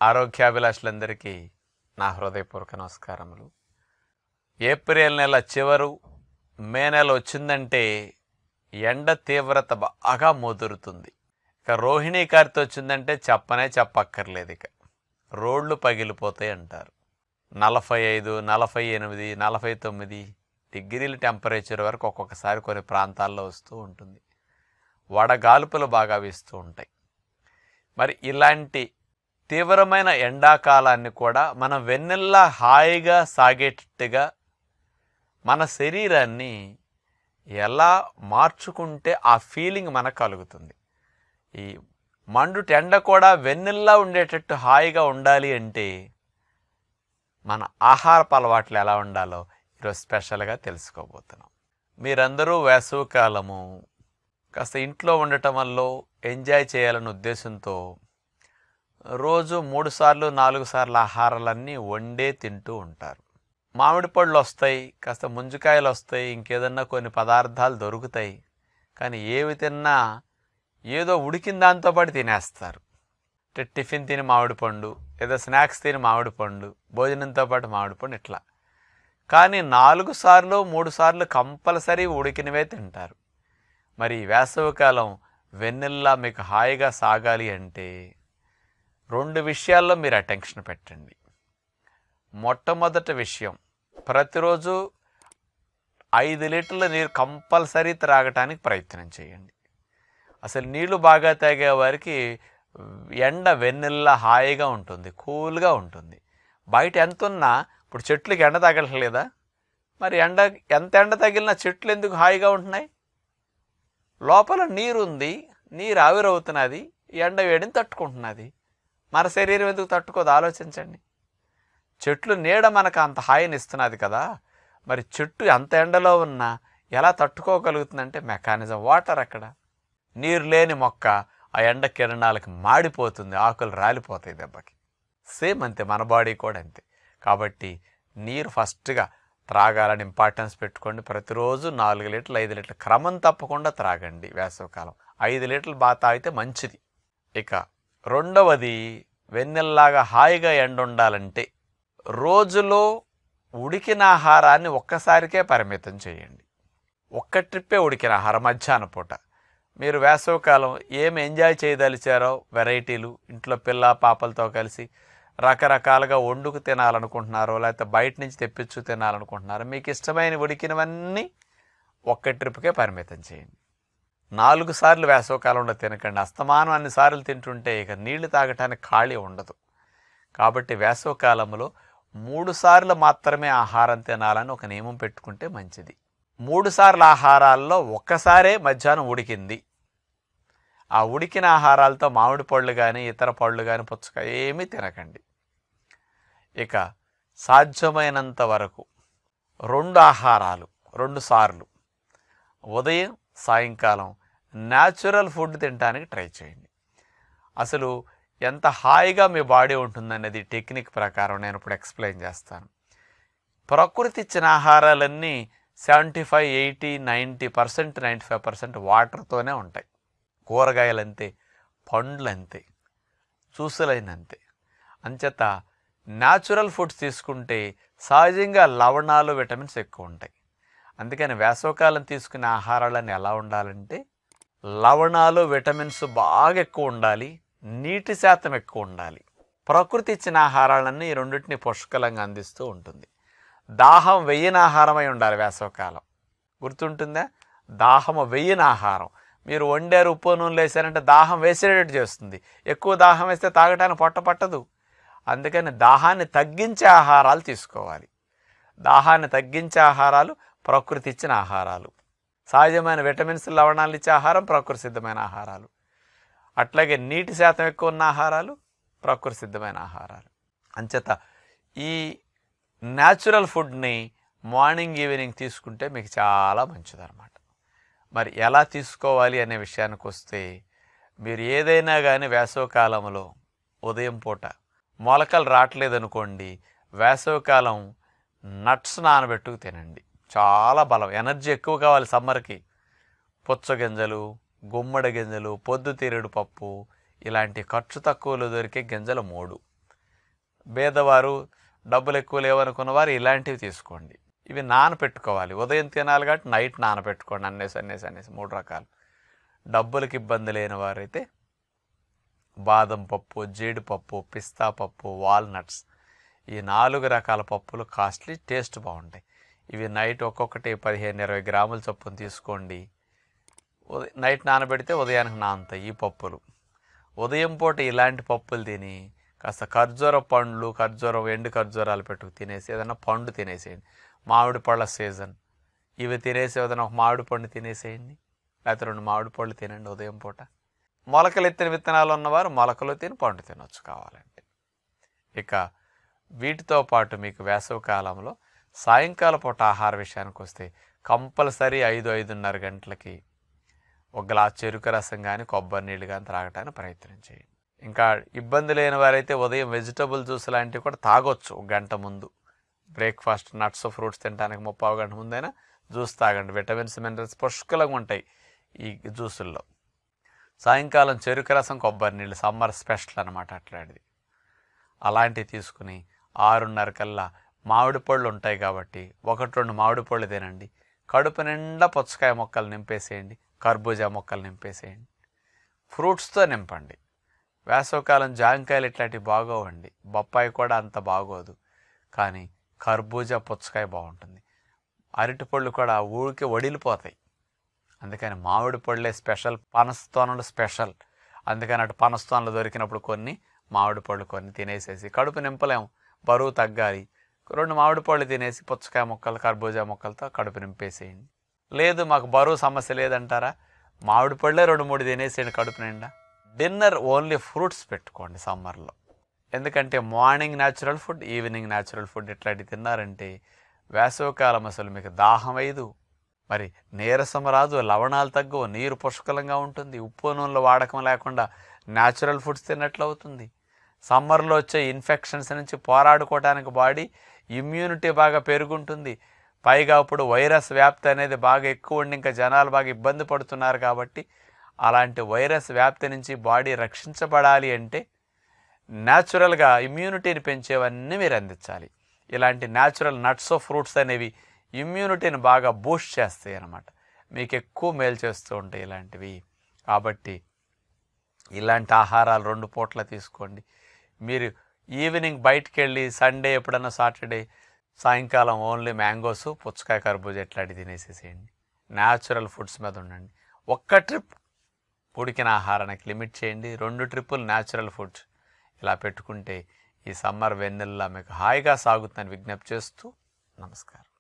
ఆరోగ్యాభిలాషులందరికీ నా హృదయపూర్వక నమస్కారములు ఏప్రిల్ నెల చివరు మే నెల వచ్చిందంటే ఎండ తీవ్రత బాగా ముదురుతుంది ఇక రోహిణీ కార్తె వచ్చిందంటే చెప్పనే చెప్పక్కర్లేదు ఇక రోడ్లు పగిలిపోతాయి అంటారు నలభై ఐదు నలభై ఎనిమిది నలభై తొమ్మిది డిగ్రీల టెంపరేచర్ వరకు ఒక్కొక్కసారి కొన్ని ప్రాంతాల్లో వస్తూ ఉంటుంది వడగాల్పులు బాగా వీస్తూ ఉంటాయి మరి ఇలాంటి తీవ్రమైన ఎండాకాలాన్ని కూడా మనం వెన్నెల్లా హాయిగా సాగేటట్టుగా మన శరీరాన్ని ఎలా మార్చుకుంటే ఆ ఫీలింగ్ మనకు కలుగుతుంది ఈ మండు ఎండ కూడా వెన్నెల్లా ఉండేటట్టు హాయిగా ఉండాలి అంటే మన ఆహారపు అలవాట్లు ఎలా ఉండాలో ఈరోజు స్పెషల్గా తెలుసుకోబోతున్నాం మీరందరూ వేసవికాలము కాస్త ఇంట్లో ఉండటం వల్ల ఎంజాయ్ చేయాలనే ఉద్దేశంతో రోజు మూడు సార్లు నాలుగు సార్లు ఆహారాలన్నీ వండే తింటూ ఉంటారు మామిడి పళ్ళు వస్తాయి కాస్త ముంజికాయలు వస్తాయి ఇంకేదన్నా కొన్ని పదార్థాలు దొరుకుతాయి కానీ ఏవి తిన్నా ఏదో ఉడికిన దాంతో పాటు తినేస్తారు అంటే టిఫిన్ తిని మామిడి పండు ఏదో స్నాక్స్ తిని మామిడి పండు భోజనంతో పాటు మామిడి పండు ఇట్లా కానీ నాలుగు సార్లు మూడు సార్లు కంపల్సరీ ఉడికినవే తింటారు మరి ఈ వేసవికాలం వెన్నెల్లా మీకు హాయిగా సాగాలి అంటే రెండు విషయాల్లో మీరు అటెన్షన్ పెట్టండి మొట్టమొదటి విషయం ప్రతిరోజు ఐదు లీటర్ల నీరు కంపల్సరీ త్రాగటానికి ప్రయత్నం చేయండి అసలు నీళ్లు బాగా తాగే వారికి ఎండ వెన్నెల్లా హాయిగా ఉంటుంది కూల్గా ఉంటుంది బయట ఎంత ఉన్నా ఇప్పుడు చెట్లకి ఎండ తగలట్లేదా మరి ఎండ ఎంత ఎండ తగిలినా చెట్లు ఎందుకు హాయిగా ఉంటున్నాయి లోపల నీరు ఉంది నీరు ఆవిరవుతున్నది ఎండ వేడిని తట్టుకుంటున్నది మన శరీరం ఎందుకు తట్టుకోదు ఆలోచించండి చెట్లు నీడ మనకు అంత హాయిని ఇస్తున్నది కదా మరి చెట్టు ఎంత ఎండలో ఉన్నా ఎలా తట్టుకోగలుగుతుందంటే మెకానిజం వాటర్ అక్కడ నీరు లేని మొక్క ఆ ఎండ కిరణాలకు మాడిపోతుంది ఆకులు రాలిపోతాయి దెబ్బకి సేమ్ అంతే మన బాడీ కూడా అంతే కాబట్టి నీరు ఫస్ట్గా త్రాగాలని ఇంపార్టెన్స్ పెట్టుకోండి ప్రతిరోజు నాలుగు లీటర్లు ఐదు లీటర్లు క్రమం తప్పకుండా త్రాగండి వేసవికాలం ఐదు లీటర్లు బాగా తాగితే మంచిది ఇక రెండవది వెన్నెల్లాగా హాయిగా ఎండ ఉండాలంటే రోజులో ఉడికిన ఆహారాన్ని ఒక్కసారికే పరిమితం చేయండి ఒక్క ట్రిప్పే ఉడికిన ఆహారం మధ్యాహ్నం పూట మీరు వేసవికాలం ఏం ఎంజాయ్ చేయదలిచారో వెరైటీలు ఇంట్లో పిల్ల పాపలతో కలిసి రకరకాలుగా వండుకు తినాలనుకుంటున్నారో లేకపోతే బయట నుంచి తెప్పించు తినాలనుకుంటున్నారో మీకు ఇష్టమైన ఉడికినవన్నీ ఒక్క ట్రిప్కే పరిమితం చేయండి నాలుగు సార్లు వేసవకాలంలో తినకండి అస్తమానం అన్ని సార్లు తింటుంటే ఇక నీళ్లు తాగటానికి ఖాళీ ఉండదు కాబట్టి వేసవకాలంలో మూడు సార్లు మాత్రమే ఆహారం తినాలని ఒక నియమం పెట్టుకుంటే మంచిది మూడు సార్లు ఆహారాల్లో ఒక్కసారే మధ్యాహ్నం ఉడికింది ఆ ఉడికిన ఆహారాలతో మామిడి పళ్ళు కానీ ఇతర పళ్ళు కానీ పుచ్చకాయ ఏమీ తినకండి ఇక సాధ్యమైనంత వరకు రెండు ఆహారాలు రెండు సార్లు ఉదయం సాయంకాలం న్యాచురల్ ఫుడ్ తినడానికి ట్రై చేయండి అసలు ఎంత హాయిగా మీ బాడీ ఉంటుందనేది టెక్నిక్ ప్రకారం నేను ఇప్పుడు ఎక్స్ప్లెయిన్ చేస్తాను ప్రకృతి ఇచ్చిన ఆహారాలన్నీ seventy five eighty ninety percent ninety five percent వాటర్తోనే ఉంటాయి కూరగాయలు అంతే పండ్లు అంతే చూసులైనంతే అంచేత న్యాచురల్ ఫుడ్స్ తీసుకుంటే సహజంగా లవణాలు విటమిన్స్ ఎక్కువ ఉంటాయి అందుకని వేసవకాలం తీసుకునే ఆహారాలన్నీ ఎలా ఉండాలంటే లవణాలు విటమిన్స్ బాగా ఎక్కువ ఉండాలి నీటి శాతం ఎక్కువ ఉండాలి ప్రకృతి ఇచ్చిన ఆహారాలన్నీ ఈ రెండింటిని పుష్కలంగా అందిస్తూ ఉంటుంది దాహం వెయ్యిన ఆహారమై ఉండాలి వేసవకాలం గుర్తుంటుందా దాహము వెయ్యిన ఆహారం మీరు వండారు ఉప్పు నూనెలు వేసారంటే దాహం వేసేటట్టు చేస్తుంది ఎక్కువ దాహం వేస్తే తాగటానికి పొట్ట పట్టదు అందుకని దాహాన్ని తగ్గించే ఆహారాలు తీసుకోవాలి దాహాన్ని తగ్గించే ఆహారాలు ప్రకృతి ఇచ్చిన ఆహారాలు సహజమైన విటమిన్స్ లవణాలు ఇచ్చే ఆహారం ప్రకృతి సిద్ధమైన ఆహారాలు అట్లాగే నీటి శాతం ఎక్కువ ఉన్న ఆహారాలు ప్రకృతి సిద్ధమైన ఆహారాలు అంచేత ఈ న్యాచురల్ ఫుడ్ని మార్నింగ్ ఈవినింగ్ తీసుకుంటే మీకు చాలా మంచిదన్నమాట మరి ఎలా తీసుకోవాలి అనే విషయానికి వస్తే మీరు ఏదైనా కానీ వేసవకాలంలో ఉదయం పూట మొలకలు రావట్లేదనుకోండి వేసవికాలం నట్స్ నానబెట్టుకు తినండి చాలా బలం ఎనర్జీ ఎక్కువ కావాలి సమ్మర్కి పుచ్చగింజలు గుమ్మడి గింజలు పొద్దుతిరుడు పప్పు ఇలాంటి ఖర్చు తక్కువలో దొరికే గింజలు మూడు పేదవారు డబ్బులు ఎక్కువ లేవనుకున్న వారు ఇలాంటివి తీసుకోండి ఇవి నానపెట్టుకోవాలి ఉదయం తినాలి కాబట్టి నైట్ నానపెట్టుకోండి అన్నేసి అన్నేసి అన్నేసి మూడు రకాలు డబ్బులకి ఇబ్బంది లేని వారైతే బాదం పప్పు జీడిపప్పు పిస్తా పప్పు వాల్నట్స్ ఈ నాలుగు రకాల పప్పులు కాస్ట్లీ టేస్ట్ బాగుంటాయి ఇవి నైట్ ఒక్కొక్కటి పదిహేను ఇరవై గ్రాముల చొప్పున తీసుకోండి ఉదయం నైట్ నానబెడితే ఉదయానికి నానుతాయి ఈ పప్పులు ఉదయం పూట ఇలాంటి పప్పులు తిని కాస్త ఖర్జూర పండ్లు ఖర్జూరం ఎండు ఖర్జూరాలు పెట్టుకు తినేసి ఏదైనా పండు తినేసేయండి మామిడి పళ్ళ సీజన్ ఇవి తినేసి ఏదైనా ఒక మామిడి పండు తినేసేయండి లేకపోతే రెండు మామిడి పళ్ళు తినండి ఉదయం పూట మొలకలు ఎత్తిన విత్తనాలు ఉన్నవారు మొలకలు తిని పండు తినొచ్చు కావాలంటే ఇక వీటితో పాటు మీకు వేసవి కాలంలో సాయంకాల పూట ఆహార విషయానికి వస్తే కంపల్సరీ ఐదు ఐదున్నర గంటలకి ఒక గ్లాస్ చెరుకు రసం కానీ కొబ్బరి నీళ్ళు కానీ త్రాగటానికి ప్రయత్నం చేయండి ఇంకా ఇబ్బంది లేని వారైతే ఉదయం వెజిటబుల్ జ్యూస్ లాంటివి కూడా తాగొచ్చు ఒక గంట ముందు బ్రేక్ఫాస్ట్ నట్స్ ఫ్రూట్స్ తినడానికి ముప్పావు గంట ముందైనా జ్యూస్ తాగండి విటమిన్స్ మినరల్స్ పుష్కలంగా ఉంటాయి ఈ జ్యూసుల్లో సాయంకాలం చెరుకు రసం కొబ్బరి నీళ్ళు సమ్మర్ స్పెషల్ అనమాట అట్లాంటిది అలాంటివి తీసుకుని ఆరున్నర కల్లా మామిడి పళ్ళు ఉంటాయి కాబట్టి ఒకటి రెండు మామిడి పళ్ళు తినండి కడుపు నిండా పుచ్చకాయ మొక్కలు నింపేసేయండి కర్బూజా మొక్కలు నింపేసేయండి ఫ్రూట్స్తో నింపండి వేసవకాలం జాంకాయలు ఇట్లాంటివి బాగోవండి బొప్పాయి కూడా అంత బాగోదు కానీ కర్బూజా పుచ్చకాయ బాగుంటుంది అరటిపళ్ళు కూడా ఊరికి వడిలిపోతాయి అందుకని మామిడి పళ్ళే స్పెషల్ పనస్తోనలు స్పెషల్ అందుకని అటు పనస్తోనలు దొరికినప్పుడు కొన్ని మామిడి పళ్ళు కొన్ని తినేసేసి కడుపు నింపలేము బరువు తగ్గాలి రెండు మామిడి పళ్ళు తినేసి పుచ్చకాయ మొక్కలు కర్బూజా మొక్కలతో కడుపు నింపేసేయండి లేదు మాకు బరువు సమస్య లేదంటారా మామిడి పళ్ళే రెండు మూడు తినేసేయండి కడుపు నిండా డిన్నర్ ఓన్లీ ఫ్రూట్స్ పెట్టుకోండి సమ్మర్లో ఎందుకంటే morning natural food evening natural food ఇట్లాంటివి తిన్నారంటే వేసవికాలం అసలు మీకు దాహం అయ్యదు మరి నీరసం రాదు లవణాలు తగ్గవు నీరు పుష్కలంగా ఉంటుంది ఉప్పు నూనెల వాడకం లేకుండా న్యాచురల్ ఫుడ్స్ తిన్నట్లు అవుతుంది సమ్మర్లో వచ్చే ఇన్ఫెక్షన్స్ నుంచి పోరాడుకోవడానికి బాడీ ఇమ్యూనిటీ బాగా పెరుగుంటుంది పైగా ఇప్పుడు వైరస్ వ్యాప్తి అనేది బాగా ఎక్కువ ఉండి ఇంకా జనాలు బాగా ఇబ్బంది పడుతున్నారు కాబట్టి అలాంటి వైరస్ వ్యాప్తి నుంచి బాడీ రక్షించబడాలి అంటే న్యాచురల్గా ఇమ్యూనిటీని పెంచేవన్నీ మీరు అందించాలి ఇలాంటి న్యాచురల్ నట్స్ ఫ్రూట్స్ అనేవి ఇమ్యూనిటీని బాగా బూస్ట్ చేస్తాయి అన్నమాట మీకు ఎక్కువ మేలు చేస్తూ ఉంటాయి ఇలాంటివి కాబట్టి ఇలాంటి ఆహారాలు రెండు పూట్ల తీసుకోండి మీరు ఈవినింగ్ బయటికి వెళ్ళి సండే ఎప్పుడన్నా సాటర్డే సాయంకాలం ఓన్లీ మ్యాంగోస్ పుచ్చకాయ కర్బూజా ఇట్లాంటివి తినేసేసేయండి న్యాచురల్ ఫుడ్స్ మీద ఉండండి ఒక్క ట్రిప్ ఉడికిన ఆహారానికి లిమిట్ చేయండి రెండు ట్రిప్పులు న్యాచురల్ ఫుడ్స్ ఇలా పెట్టుకుంటే ఈ సమ్మర్ వెన్నెల్లా మీకు హాయిగా సాగుతుందని విజ్ఞప్తి చేస్తూ నమస్కారం